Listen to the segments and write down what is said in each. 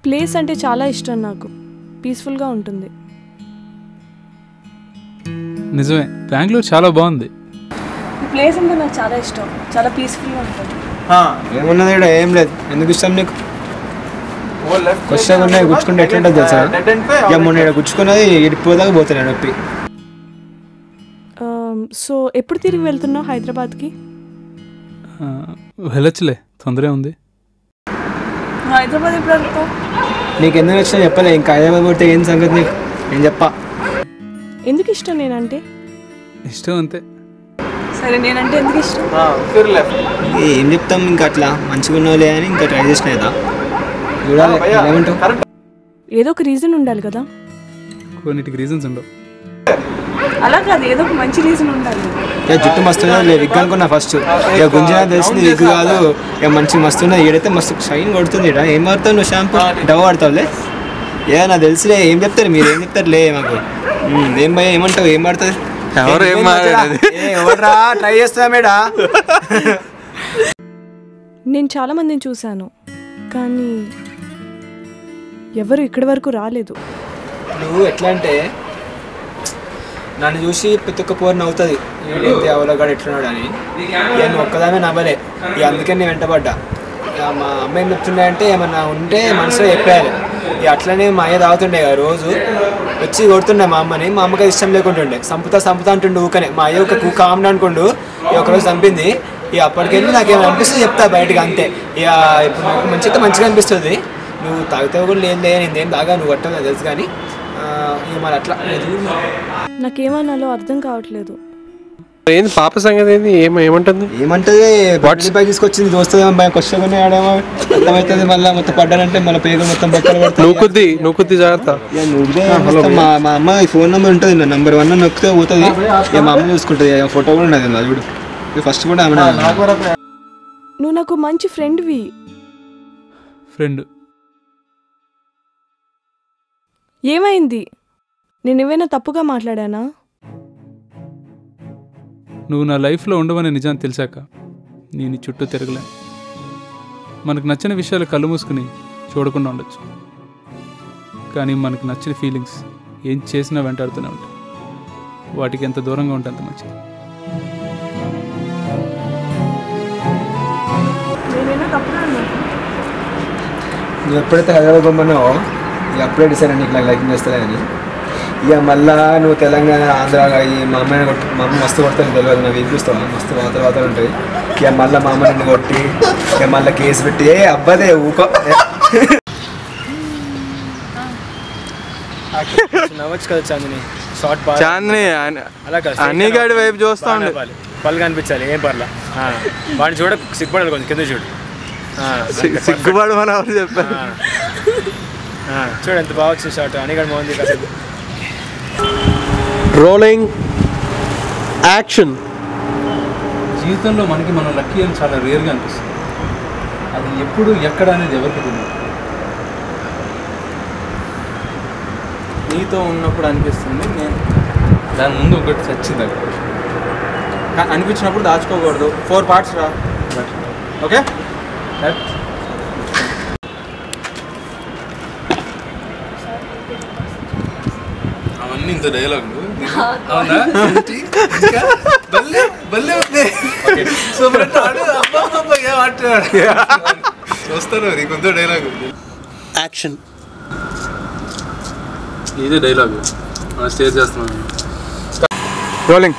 Place అంటే చాలా ఇష్టం నాకు పీస్ఫుల్గా ఉంటుంది నిజమే బెంగళూరు చాలా బాగుంది ఈ ప్లేస్ అంటే నాకు చాలా ఇష్టం చాలా పీస్ఫుల్గా ఉంటుంది ఏమున్నది ఇక్కడ ఏం లేదు ఎందుకు ఇష్టం నీకు క్వశ్చన్ ఉన్నాయి గుచ్చుకుంటే ఎట్లుంటుంది తెలుసా ఇక మొన్న ఇక్కడ గుచ్చుకున్నది ఇడిపోదాకా పోతున్నాను నొప్పి సో ఎప్పుడు తిరిగి వెళ్తున్నావు హైదరాబాద్కి ఆ, వెళ్ళొచ్చులే తొందరే ఉంది హైదరాబాద్ ఎప్పుడు వెళ్తావు నీకు ఎందుకు వచ్చినా చెప్పలే ఇంకా హైదరాబాద్ పోతే ఏం సంగతి నీకు నేను చెప్పా ఎందుకు ఇష్టం నేనంటే ఇష్టం అంతే సరే నేనంటే ఎందుకు ఇష్టం ఏ, ఏం చెప్తాం ఇంకా అట్లా మంచిగా ఉన్నావులే అని ఇంకా ట్రై చేసిన కదా చూడాలి ఏమంటావు ఏదో ఒక రీజన్ ఉండాలి కదా కొన్నిటికి రీజన్స్ ఉండవు అలా కాదు ఏదో ఒక మంచి రీజన్ ఉండాలి ఇక జుట్టు మస్తు ఉన్నది లేదు విగ్ అనుకున్నా ఫస్ట్ ఇక గుంజినా తెలిసింది విగ్ కాదు ఇక మంచి మస్తు ఉన్నది ఈడైతే మస్తు షైన్ కొడుతుంది ఈడ ఏం వాడతావు నువ్వు షాంపూ డవ్ వాడతావులే ఏ నాకు తెలిసిలే ఏం చెప్తారు మీరు ఏం చెప్తారులే మాకు ఉమ్, ఏం భయ ఏమంటావు ఏం పడుతుంది ఎవరు ఏం మాట్లాడేది? ఎవడరా ట్రై చేస్తా మేడా నేను చాలా మందిని చూశాను కానీ ఎవరు ఇక్కడి వరకు రాలేదు నువ్వు ఎట్లా అంటే నన్ను చూసి ప్రతి ఒక్క పోరు నవ్వుతుంది ఏంటి అవలోగాడు ఎట్లున్నాడు అని ఇక నువ్వు ఒక్కదామే నవ్వలే ఇక అందుకే నేను వెంటబడ్డా ఇక మా అమ్మ ఏం చెప్తుండే అంటే ఏమన్నా ఉంటే మనసులో చెప్పేయాలి ఇక అట్లనే మా అయ్య తాగుతుండే కదా రోజు వచ్చి కొడుతుండే మా అమ్మని మా అమ్మకి అది ఇష్టం లేకుంటుండే సంపుతా సంపుతా అంటుండే ఊకనే మా అయ్య ఒక కామన్ అనుకోండు ఇక ఒకరోజు చంపింది ఇక అప్పటికెళ్ళి నాకు ఏమైనా అనిపిస్తుంది చెప్తా బయటకు అంతే ఇక ఇప్పుడు నాకు మంచిగా మంచిగా అనిపిస్తుంది నువ్వు తాగుతావు కూడా లేదు లేదు నేనేం తాగా నువ్వు కొట్టవు నాకు తెలుసు కానీ ఆ, ఇక మరి అట్లా నేను చూడు మరి. నాకేమన్నాలో అర్థం కావట్లేదు ఏంది పాప సంగతి ఏంది ఏమ ఏమంటుంది ఏమంటది బాటిల్ పై తీసుకొచ్చింది దోస్తుంది భయం క్వశ్చన్ ఉన్నాయి ఆడేమో అర్థమవుతుంది మళ్ళీ మొత్తం పడ్డానంటే మళ్ళీ పేరు మొత్తం బొక్కలు పడతాయి నువ్వు కొద్ది నువ్వు కొద్ది జాగ్రత్త ఇక నువ్వే మొత్తం మా మా అమ్మ ఈ ఫోన్ నెంబర్ ఉంటుంది నా నెంబర్ వన్ నొక్కితే పోతుంది ఇక మా అమ్మ చూసుకుంటుంది ఇక ఫోటో కూడా ఉన్నది నా చూడు ఇది ఫస్ట్ కూడా ఆమె నువ్వు నాకు మంచి ఫ్రెండ్వి ఫ్రెండ్ ఏమైంది నేను ఏమైనా తప్పుగా మాట్లాడానా నువ్వు నా లైఫ్లో ఉండవనే నిజాన్ని తెలిసాక నేను నీ చుట్టూ తిరగలేను మనకు నచ్చిన విషయాలు కళ్ళు మూసుకుని చూడకుండా ఉండొచ్చు కానీ మనకు నచ్చిన ఫీలింగ్స్ ఏం చేసినా వెంటాడుతూనే ఉంటాయి వాటికి ఎంత దూరంగా ఉంటే అంత మంచిది నేనైనా తప్పుగా అన్నాను నువ్వు ఎప్పుడైతే హైదరాబాద్ పొమ్మన్నావో ఇక అప్పుడే డిసైడ్ అని ఇట్లా లైకింగ్ చేస్తానని ఇక మళ్ళా నువ్వు తెలంగాణ ఆంధ్ర అయ్యి మా అమ్మాయిని కొట్టి మా అమ్మ మస్తు కొడతాను తెలియదు నాకు ఏం చూస్తావా మస్తు వాత వాతాలు ఉంటాయి ఇక మళ్ళీ మా అమ్మ నిన్ను కొట్టి ఇక మళ్ళీ కేసు పెట్టి ఏ అబ్బాదే ఊకో నవ్వచ్చు కదా చాందిని షార్ట్ చాందిని అలా కాదు అన్నిగాడి వైపు చూస్తా ఉండే పళ్ళు కనిపించాలి ఏం పర్లా వాడిని చూడ సిగ్గుపడాలి కొంచెం కింద చూడు ఆ, సిగ్గు- సిగ్గుపడమని ఎవరు చెప్పారు ఆ, చూడు ఎంత బాగా వచ్చింది షార్ట్ అనిగడ బాగుంది కాసేపు రోలింగ్ యాక్షన్ జీవితంలో మనకి మనం లక్కీ అని చాలా రేర్గా అనిపిస్తుంది అది ఎప్పుడు ఎక్కడ అనేది ఎవరికి తెలియదు నీతో ఉన్నప్పుడు అనిపిస్తుంది నేను దాని ముందు ఒకటి చచ్చింది అక్కడ కా- అనిపించినప్పుడు దాచుకోకూడదు ఫోర్ పార్ట్స్ రా ఓకే అవన్నీ ఇంత డైలాగులు అవునా ఇంకా భలే భలే ఉంది సూపర్ చూస్తాను నీకు కొంత డైలాగ్ యాక్షన్ ఇదే డైలాగ్ మనం స్టేజ్ చేస్తున్నాం రోలింగ్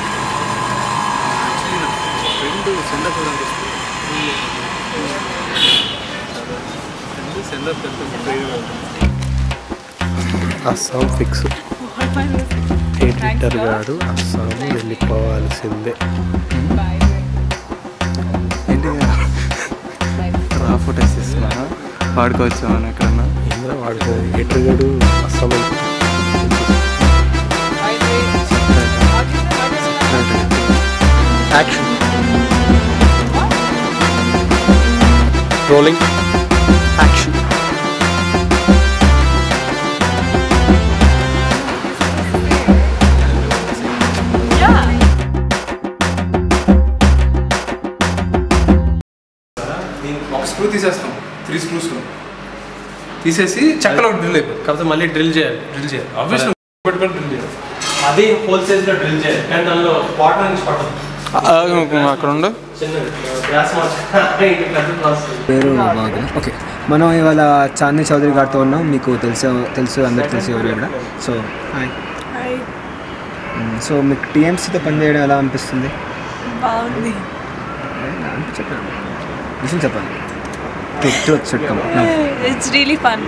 అస్సాం ఫిక్స్ ఎడిటర్ గారు అస్సాం వెళ్ళిపోవాల్సిందే రా ఫోటోస్ ఇస్తున్నా వాడుకోవచ్చు ఎక్కడన్నా ఇంద్ర వాడుకో ఎడిటర్ గారు అస్సాం వెళ్ళి- యాక్షన్ రోలింగ్ యాక్షన్ ఒక స్క్రూ తీసేస్తాం త్రీ స్క్రూస్లో తీసేసి చెక్కలో డ్రిల్ అయిపోతుంది కాకపోతే మళ్ళీ డ్రిల్ చేయాలి డ్రిల్ చేయాలి ఆబ్వియస్లీ పెట్టుకొని డ్రిల్ చేయాలి అది హోల్ సైజ్ లో డ్రిల్ చేయాలి కానీ దానిలో వాటర్ నుంచి పట్టదు అక్కడ ఉండు చిన్నది గ్యాస్ మార్చి పెద్ద ప్రాసెస్ పేరు బాగుంది ఓకే మనం ఇవాళ చాందీ చౌదరి గారితో ఉన్నాం మీకు తెలుసు తెలుసు అందరికి తెలుసు ఎవరు కూడా సో హాయ్ హాయ్ సో మీకు టీఎంసీతో పనిచేయడం ఎలా అనిపిస్తుంది బాగుంది చెప్పండి విషయం చెప్పండి ట్రూత్ చుట్టం ఇట్స్ రియలీ ఫన్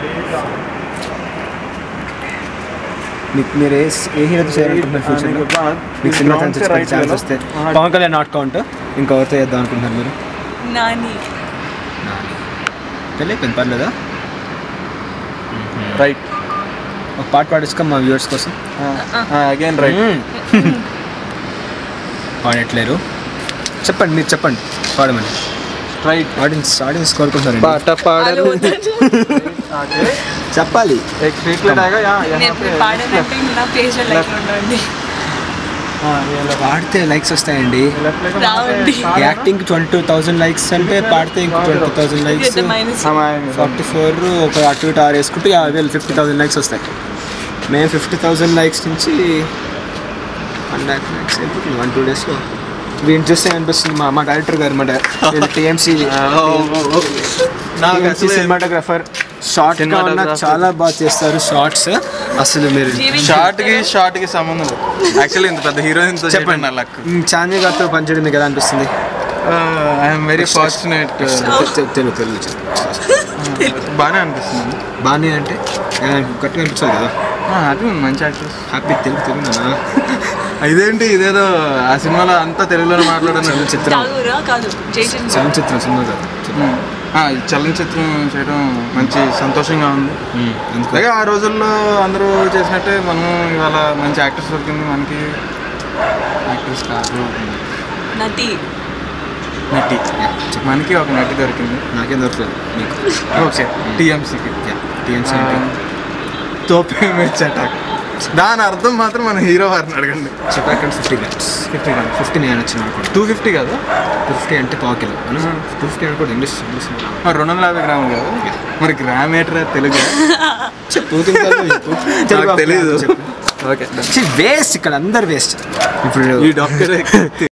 మీకు మీరు ఏ ఏ హీరోతో చేయాలనుకుంటున్నారు ఫ్యూచర్లో మీకు సినిమా ఛాన్స్ వస్తే పవన్ కళ్యాణ్ నాట్ కౌంట్ ఇంకెవరితో చేద్దాం అనుకుంటున్నారు మీరు నాని తెలియదు పర్లేదా రైట్ ఒక పాట పాడించుకో మా వ్యూవర్స్ కోసం అగైన్ రైట్ పాడట్లేరు చెప్పండి మీరు చెప్పండి పాడమని రైట్ ఆడియన్స్ ఆడియన్స్ కోరుకుంటున్నారు పాట పాడరు చెప్పాలి एक स्ट्रीट लाइट आएगा यहाँ నేను ఇప్పుడు పాడానంటే నా పేజ్ లైక్ ఉండండి పాడితే లైక్స్ వస్తాయండి రావండి acting twenty two thousand likes అంటే పాడితే ఇంకో twenty two thousand likes minus forty four ఒక అటు ఇటు ఆరు వేసుకుంటే యాభై వేలు ఫిఫ్టీ థౌసండ్ లైక్స్ వస్తాయి మేము ఫిఫ్టీ థౌసండ్ లైక్స్ నుంచి వన్ ల్యాక్ లైక్స్ అయిపోతుంది వన్ టూ డేస్లో వీడిని చూస్తే అనిపిస్తుంది మా మా డైరెక్టర్ గారు మా టీఎంసీ సినిమాటోగ్రఫర్ షార్ట్ చాలా బాగా చేస్తారు షార్ట్స్ అసలు మీరు షార్ట్ కి షార్ట్ కి సంబంధం లేదు యాక్చువల్లీ ఇంత పెద్ద హీరోయిన్ తో చెప్పండి నా లక్ మ్, చాందీ గారితో పనిచేయడం మీకు ఎలా అనిపిస్తుంది ఐఎమ్ వెరీ ఫార్చునేట్ తె- తెలుగు తెలుగు చెప్పు. బాగానే అనిపిస్తుంది బాగానే అంటే ఎలా గట్టిగా అనిపించాలి కదా అది మంచి యాక్టర్స్ హ్యాపీ తెలుగు తెలుగు నాన్న. ఇదేంటి ఇదేదో ఆ సినిమాలో అంతా తెలుగులోనే మాట్లాడను చిత్రం తాగురా కాదు జయచంద్ర చలన చిత్రం సినిమా కాదు చిత్రం. చలనచిత్రం చేయడం మంచి సంతోషంగా ఉంది మ్, అందుకు అలాగే ఆ రోజుల్లో అందరూ చేసినట్టే మనం ఇవాళ మంచి యాక్టర్స్ దొరికింది మనకి యాక్టర్స్ కాదు నటి నటి మనకి ఒక నటి దొరికింది నాకేం దొరకలేదు మీకు ఓకే టీఎంసీకి టీఎంసీ అంటే తోపే మిర్చి అటాక్ దాని అర్థం మాత్రం మన హీరో వారిని అడగండి చెప్పాక ఫిఫ్టీ గ్రామ్స్ ఫిఫ్టీ ఫిఫ్టీ నేను వచ్చిన అనుకోండి టూ ఫిఫ్టీ కాదు టూ ఫిఫ్టీ అంటే పావు కిలో టూ ఫిఫ్టీ అనుకోండి ఇంగ్లీష్ ఇంగ్లీష్ మరి రెండు వందల యాభై గ్రాములు కాదు మరి గ్రామ్ ఏటర్ తెలుగు చెప్పు నాకు తెలీదు. ఓకే వేస్ట్ ఇక్కడ అందరు వేస్ట్ ఇప్పుడు ఈ డాక్టర్